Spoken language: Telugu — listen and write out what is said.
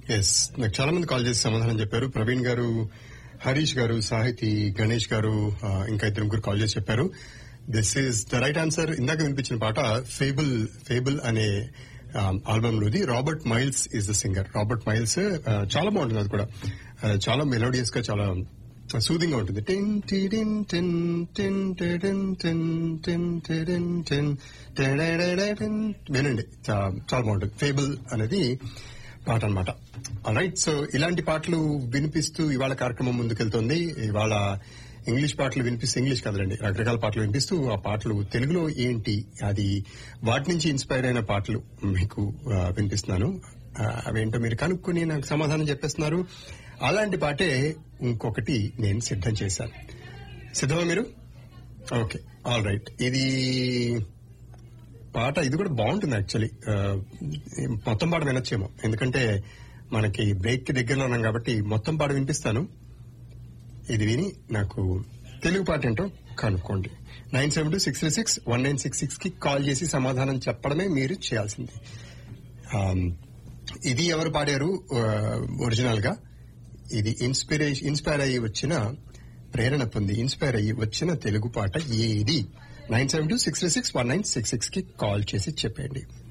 ఎస్ నాకు చాలా మంది కాల్ చేసి సమాధానం చెప్పారు ప్రవీణ్ గారు హరీష్ గారు సాహితీ గణేష్ గారు ఆ, ఇంకా ఇద్దరు ముగ్గురు కాల్ చేసి చెప్పారు this is the right answer ఇందాక వినిపించిన పాట ఫేబుల్ ఫేబుల్ అనే ఆల్బమ్ లోది Robert Miles is the singer Robert Miles ఆ, చాలా బాగుంటుంది అది కూడా ఆ, చాలా మెలోడియస్ గా చాలా సూదింగ్ గా ఉంటుంది టిన్ టిడిన్ టిన్ టిన్ టిడిన్ టిన్ టిన్ టిడిన్ టిన్ టెడెడెడెడిన్. వినండి చా- చాలా బాగుంటుంది ఫేబుల్ అనేది పాట అనమాట రైట్ సో ఇలాంటి పాటలు వినిపిస్తూ ఇవాళ కార్యక్రమం ముందుకెళ్తుంది ఇవాళ ఇంగ్లీష్ పాటలు వినిపిస్తూ ఇంగ్లీష్ కదలండి రకరకాల పాటలు వినిపిస్తూ ఆ పాటలు తెలుగులో ఏంటి అది వాటి నుంచి ఇన్స్పైర్ అయిన పాటలు మీకు ఆ, వినిపిస్తున్నాను ఆ, అవేంటో మీరు కనుక్కొని నాకు సమాధానం చెప్పేస్తున్నారు అలాంటి పాటే ఇంకొకటి నేను సిద్ధం చేశాను సిద్ధమా మీరు ఓకే ఆల్ రైట్ ఇది పాట ఇది కూడా బాగుంటుంది యాక్చువల్లీ మొత్తం పాట వినొచ్చేమో ఎందుకంటే మనకి బ్రేక్ కి దగ్గరలో ఉన్నాం కాబట్టి మొత్తం పాట వినిపిస్తాను ఇది విని నాకు తెలుగు పాట ఏంటో కనుక్కోండి nine seven two six three six one nine six six కి కాల్ చేసి సమాధానం చెప్పడమే మీరు చేయాల్సింది ఆమ్, ఇది ఎవరు పాడారు ఒరిజినల్ గా ఇది ఇన్స్పిరేషన్ ఇన్స్పైర్ అయ్యి వచ్చిన ప్రేరణ పొంది ఇన్స్పైర్ అయ్యి వచ్చిన తెలుగు పాట ఏది nine seven two six three six one nine six six కి కాల్ చేసి చెప్పండి